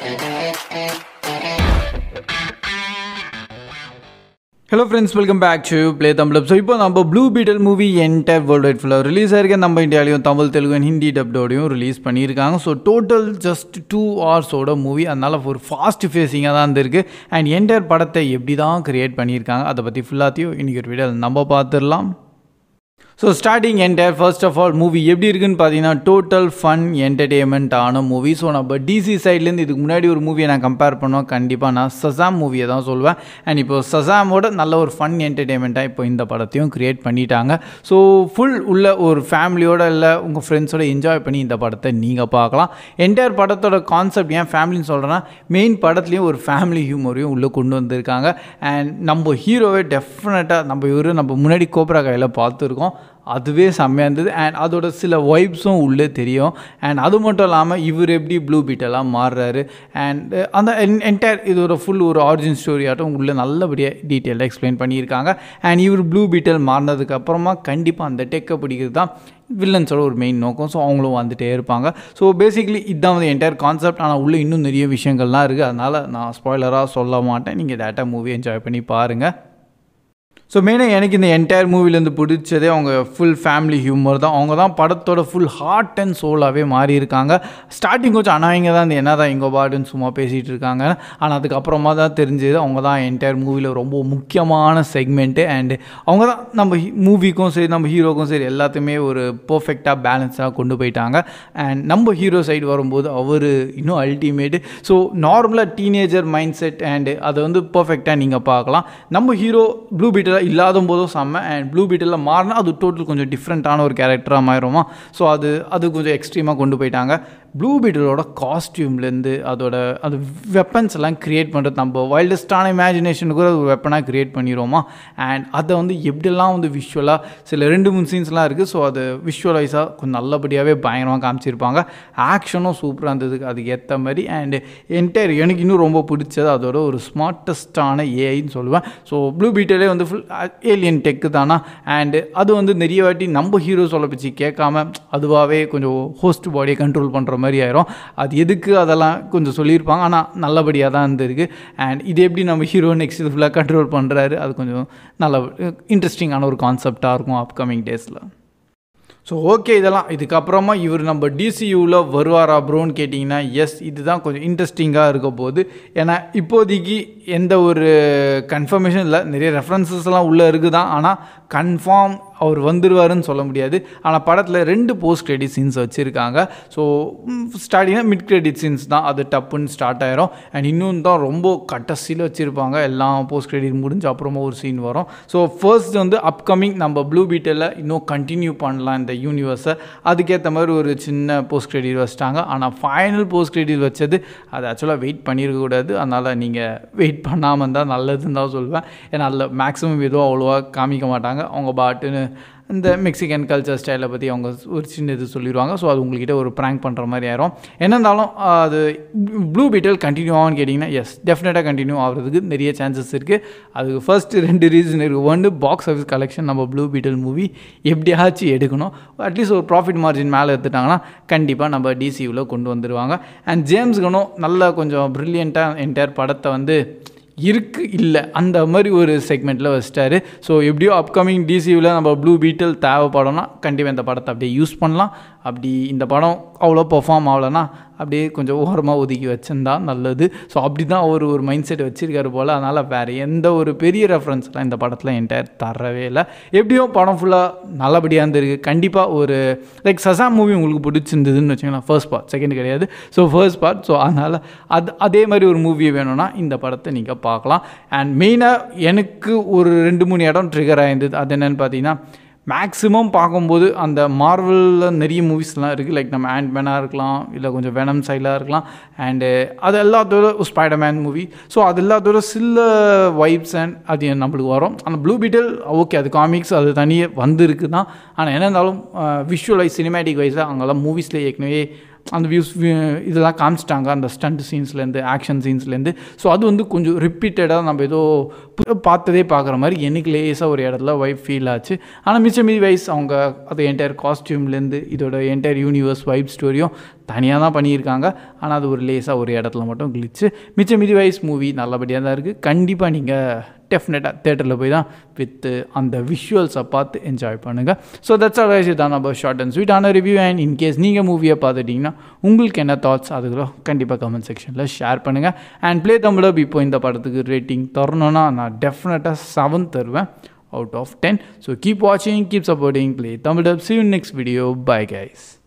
hello friends welcome back to play Tamil so இப்போ நம்ம blue beetle movie entire world wide ஃபுல்லாக release ஆயிருக்க நம்ம இந்தியாலையும் தமிழ் தெலுங்கு and ஹிந்தி டப்டோடையும் ரிலீஸ் பண்ணியிருக்காங்க ஸோ டோட்டல் ஜஸ்ட் டூ ஹவர்ஸோட மூவி அதனால் ஒரு ஃபாஸ்ட் ஃபேஸிங்காக தான் இருந்திருக்கு அண்ட் என்டையர் படத்தை எப்படி தான் க்ரியேட் பண்ணியிருக்காங்க அதை பற்றி ஃபுல்லாத்தையும் இன்றைக்கி ஒரு வீடியோ நம்ம பார்த்துடலாம் so starting entire first of all movie எப்படி இருக்குன்னு பார்த்தீங்கன்னா டோட்டல் ஃபன் என்டர்டெயின்மெண்ட் ஆன மூவி ஸோ நம்ம டிசி சைட்லேருந்து இதுக்கு முன்னாடி ஒரு மூவியை நான் கம்பேர் பண்ணோம் கண்டிப்பாக நான் சசாம் மூவியை தான் சொல்லுவேன் அண்ட் இப்போ சசாமோட நல்ல ஒரு ஃபன் என்டர்டெயின்மெண்ட்டாக இப்போ இந்த படத்தையும் க்ரியேட் பண்ணிட்டாங்க ஸோ ஃபுல் உள்ள ஒரு ஃபேமிலியோட இல்லை உங்கள் ஃப்ரெண்ட்ஸோட என்ஜாய் பண்ணி இந்த படத்தை நீங்கள் பார்க்கலாம் என்டையர் படத்தோட கான்செப்ட் ஏன் ஃபேமிலின்னு சொல்கிறேன்னா மெயின் படத்துலேயும் ஒரு ஃபேமிலி ஹியூமரையும் உள்ளே கொண்டு வந்திருக்காங்க அண்ட் நம்ம ஹீரோவை டெஃபினட்டாக நம்ம இவர் நம்ம முன்னாடி கோப்ரா கையில் பார்த்துருக்கோம் அதுவே செம்மையாக இருந்தது அண்ட் அதோட சில வைப்ஸும் உள்ளே தெரியும் அண்ட் அது மட்டும் இல்லாமல் இவர் எப்படி ப்ளூ பீட்டெல்லாம் மாறுறாரு அண்ட் அந்த என்டையர் இதோட ஃபுல் ஒரு ஆரிஜின் ஸ்டோரி ஆட்டும் உள்ளே நல்லபடியாக டீட்டெயிலாக எக்ஸ்பிளைன் பண்ணியிருக்காங்க அண்ட் இவர் ப்ளூ பீட்டல் மாறினதுக்கு அப்புறமா கண்டிப்பாக அந்த டெக்கை பிடிக்கிறது தான் வில்லன்ஸோட ஒரு மெயின் நோக்கம் ஸோ அவங்களும் வந்துட்டே இருப்பாங்க ஸோ பேசிக்லி இதுதான் வந்து என்டையர் கான்செப்ட் ஆனால் உள்ளே இன்னும் நிறைய விஷயங்கள்லாம் இருக்குது அதனால் நான் ஸ்பாய்லராக சொல்ல மாட்டேன் நீங்கள் டேட்டா மூவி என்ஜாய் பண்ணி பாருங்கள் ஸோ மெயினாக எனக்கு இந்த என்டையர் மூவிலேருந்து பிடிச்சதே அவங்க ஃபுல் ஃபேமிலி ஹியூமர் தான் அவங்க தான் படத்தோட ஃபுல் ஹார்ட் அண்ட் சோலாகவே மாறி இருக்காங்க ஸ்டார்டிங் கொஞ்சம் அனாயங்க தான் இந்த என்ன தான் எங்கள் பாடுன்னு சும்மா பேசிகிட்டு இருக்காங்க ஆனால் அதுக்கப்புறமா தான் தெரிஞ்சது அவங்க தான் என்டையர் மூவியில் ரொம்ப முக்கியமான செக்மெண்ட்டு அண்டு அவங்க தான் நம்ம மூவிக்கும் சரி நம்ம ஹீரோக்கும் சரி எல்லாத்தையுமே ஒரு பர்ஃபெக்டாக பேலன்ஸாக கொண்டு போயிட்டாங்க அண்ட் நம்ம ஹீரோ சைடு வரும்போது அவர் இன்னும் அல்டிமேட்டு ஸோ நார்மலாக டீனேஜர் மைண்ட் செட் அண்டு அதை வந்து பர்ஃபெக்டாக நீங்கள் பார்க்கலாம் நம்ம ஹீரோ ப்ளூ பீட்டில் இல்லாத போதும் செம்ம அண்ட் ப்ளூ பீட்டில் மாறினா அது டோட்டல் கொஞ்சம் டிஃப்ரெண்ட்டான ஒரு கேரக்டராக மாறிடுமா ஸோ அது அது கொஞ்சம் எக்ஸ்ட்ரீமாக கொண்டு போயிட்டாங்க ப்ளூ பீட்டிலோட காஸ்டியூம்லேருந்து அதோட அது வெப்பன்ஸ் எல்லாம் க்ரியேட் பண்ணுறது நம்ம வைல்டஸ்டான இமேஜினேஷனுக்கு ஒரு வெப்பனாக க்ரியேட் பண்ணிடுவோமா அண்ட் அதை வந்து எப்படிலாம் வந்து விஷுவலாக சில ரெண்டு மூணு சீன்ஸ்லாம் இருக்குது ஸோ அது விஷுவலைஸாக கொஞ்சம் நல்லபடியாகவே பயங்கரமாக காமிச்சிருப்பாங்க ஆக்ஷனும் சூப்பராக இருந்தது அதுக்கு ஏற்ற மாதிரி அண்டு என்டையர் எனக்கு இன்னும் ரொம்ப பிடிச்சது அதோட ஒரு ஸ்மார்ட்டஸ்டான ஏஐன்னு சொல்லுவேன் ஸோ ப்ளூ பீட்டிலே வந்து ஃபுல் ஏலியன் டெக்கு தானா அண்டு அது வந்து நிறைய வாட்டி நம்ம ஹீரோ சொல்ல பிச்சு கேட்காம அதுவாகவே கொஞ்சம் ஹோஸ்ட் பாடியை கண்ட்ரோல் பண்ணுற மாதிரி ஆயிரும் அது எதுக்கு அதெல்லாம் கொஞ்சம் சொல்லியிருப்பாங்க ஆனால் நல்லபடியாக தான் இருந்திருக்கு அண்ட் இது எப்படி நம்ம ஹீரோ நெக்ஸ்ட் இது ஃபுல்லாக கண்ட்ரோல் பண்ணுறாரு அது கொஞ்சம் நல்ல இன்ட்ரெஸ்டிங்கான ஒரு கான்செப்டாக இருக்கும் அப்கமிங் டேஸில் ஸோ ஓகே இதெல்லாம் இதுக்கப்புறமா இவர் நம்ம டிசியூவில் வருவாரா ப்ரோன்னு கேட்டிங்கன்னா எஸ் இதுதான் கொஞ்சம் இன்ட்ரெஸ்டிங்காக இருக்க போகுது ஏன்னா இப்போதைக்கு எந்த ஒரு கன்ஃபர்மேஷன் இல்லை நிறைய ரெஃபரன்சஸ்லாம் உள்ளே இருக்குது தான் ஆனால் கன்ஃபார்ம் அவர் வந்துடுவாருன்னு சொல்ல முடியாது ஆனால் படத்தில் ரெண்டு போஸ்ட் கிரெடிட் சீன்ஸ் வச்சுருக்காங்க ஸோ ஸ்டார்டிங்காக மிட் கிரெடிட் சீன்ஸ் தான் அது டப்புன்னு ஸ்டார்ட் ஆயிரும் அண்ட் இன்னும் தான் ரொம்ப கட்டசியில் வச்சுருப்பாங்க எல்லாம் போஸ்ட் கிரெடிட் முடிஞ்ச அப்புறமா ஒரு சீன் வரும் ஸோ ஃபர்ஸ்ட் வந்து அப்கமிங் நம்ம ப்ளூ பீட்டில் இன்னும் கண்டினியூ பண்ணலாம் இந்த யூனிவர்ஸை அதுக்கேற்ற மாதிரி ஒரு சின்ன போஸ்ட் கிரெடிட் வச்சிட்டாங்க ஆனால் ஃபைனல் போஸ்ட் கிரெடிட் வச்சது அது ஆக்சுவலாக வெயிட் பண்ணியிருக்கக்கூடாது அதனால் நீங்கள் வெயிட் பண்ணாமல் இருந்தால் நல்லதுன்னு தான் சொல்லுவேன் ஏன்னா அதில் மேக்ஸிமம் எதுவும் அவ்வளோவா காமிக்க மாட்டாங்க அவங்க பாட்டுன்னு இந்த மெக்சிகன் கல்ச்சர் ஸ்டைலை பற்றி அவங்க ஒரு சின்ன இது சொல்லிடுவாங்க ஸோ அது உங்கள்கிட்ட ஒரு ப்ராங்க் பண்ணுற மாதிரி ஆயிரும் என்ன இருந்தாலும் அது ப்ளூ பீட்டல் கண்டினியூ ஆகும்னு கேட்டிங்கன்னா எஸ் டெஃபினட்டாக கண்டினியூ ஆகிறதுக்கு நிறைய சான்சஸ் இருக்குது அதுக்கு ஃபர்ஸ்ட் ரெண்டு ரீசன் இருக்குது ஒன்று பாக்ஸ் ஆஃபீஸ் கலெக்ஷன் நம்ம ப்ளூ பீட்டல் மூவி எப்படியாச்சும் எடுக்கணும் அட்லீஸ்ட் ஒரு ப்ராஃபிட் மார்ஜின் மேலே எடுத்துட்டாங்கன்னா கண்டிப்பாக நம்ம டிசியூவில் கொண்டு வந்துடுவாங்க அண்ட் ஜேம்ஸ் கனும் நல்ல கொஞ்சம் ப்ரில்லியண்ட்டாக என்டையர் படத்தை வந்து இருக்கு இல்லை அந்த மாதிரி ஒரு செக்மெண்ட்டில் வச்சிட்டாரு ஸோ எப்படியோ அப்கமிங் டிசியூவில் நம்ம ப்ளூ பீட்டில் தேவைப்படும்னா கண்டிப்பாக இந்த படத்தை அப்படியே யூஸ் பண்ணலாம் அப்படி இந்த படம் அவ்வளோ பெர்ஃபார்ம் ஆகலைன்னா அப்படியே கொஞ்சம் ஓரமாக ஒதுக்கி வச்சிருந்தா நல்லது ஸோ அப்படி தான் அவர் ஒரு மைண்ட் செட் வச்சுருக்காரு போல் அதனால் வேறு எந்த ஒரு பெரிய ரெஃபரன்ஸ்லாம் இந்த படத்தில் என்கிட்ட தரவே இல்லை எப்படியோ படம் ஃபுல்லாக நல்லபடியாக இருந்திருக்கு கண்டிப்பாக ஒரு லைக் சசாம் மூவி உங்களுக்கு பிடிச்சிருந்ததுன்னு வச்சுக்கலாம் ஃபர்ஸ்ட் பார்ட் செகண்ட் கிடையாது ஸோ ஃபர்ஸ்ட் பார்ட் ஸோ அதனால் அது அதே மாதிரி ஒரு மூவி வேணும்னா இந்த படத்தை நீங்கள் பார்க்கலாம் அண்ட் மெயினாக எனக்கு ஒரு ரெண்டு மூணு இடம் ட்ரிகர் ஆயிருந்தது அது என்னென்னு பார்த்தீங்கன்னா மேக்ஸிமம் பார்க்கும்போது அந்த மார்வலில் நிறைய மூவிஸ்லாம் இருக்குது லைக் நம்ம ஆண்ட்மேனாக இருக்கலாம் இல்லை கொஞ்சம் வெனம் சைலாக இருக்கலாம் அண்டு அது எல்லாத்தோட ஸ்பைடர்மேன் மூவி ஸோ அது எல்லாத்தோட சில வைப்ஸ் அண்ட் அது நம்மளுக்கு வரும் அந்த ப்ளூ பீட்டில் ஓகே அது காமிக்ஸ் அது தனியே வந்திருக்கு தான் ஆனால் என்ன இருந்தாலும் விஷுவலைஸ் சினிமேட்டிக் வைஸாக அங்கெல்லாம் மூவிஸில் ஏற்கனவே அந்த வியூஸ் இதெல்லாம் காமிச்சிட்டாங்க அந்த ஸ்டண்ட் சீன்ஸ்லேருந்து ஆக்ஷன் சீன்ஸ்லேருந்து ஸோ அது வந்து கொஞ்சம் ரிப்பீட்டடாக நம்ம ஏதோ பு- பார்த்ததே பார்க்குற மாதிரி எனக்கு லேசாக ஒரு இடத்துல வைப் ஃபீல் ஆச்சு ஆனால் மிச்சம் மீதி வைஸ் அவங்க அது என்டையர் காஸ்டியூம்லேருந்து இதோட என்டையர் யூனிவர்ஸ் வைப் ஸ்டோரியும் தனியாக தான் பண்ணியிருக்காங்க ஆனால் அது ஒரு லேசாக ஒரு இடத்துல மட்டும் கிழிச்சு மிச்சம் மீதி வைஸ் மூவி நல்லபடியாக தான் இருக்குது கண்டிப்பாக நீங்கள் டெஃபினட்டாக தேட்டரில் போய் தான் வித்து அந்த விஷுவல்ஸை பார்த்து என்ஜாய் பண்ணுங்கள் ஸோ தட்ஸ் ஆல் வைஸ் இதான் நம்ம ஷார்ட் அண்ட் ஸ்வீட்டான ரிவ்யூ அண்ட் இன்கேஸ் நீங்கள் மூவியை பார்த்துட்டிங்கன்னா உங்களுக்கு என்ன தாட்ஸ் அதுகளும் கண்டிப்பாக கமெண்ட் செக்ஷனில் ஷேர் பண்ணுங்கள் அண்ட் ப்ளே தமிழப் இப்போ இந்த படத்துக்கு ரேட்டிங் தரணும்னா நான் டெஃபினட்டாக செவன் தருவேன் out of ten so keep வாட்சிங் keep supporting play Tamil see you next video bye guys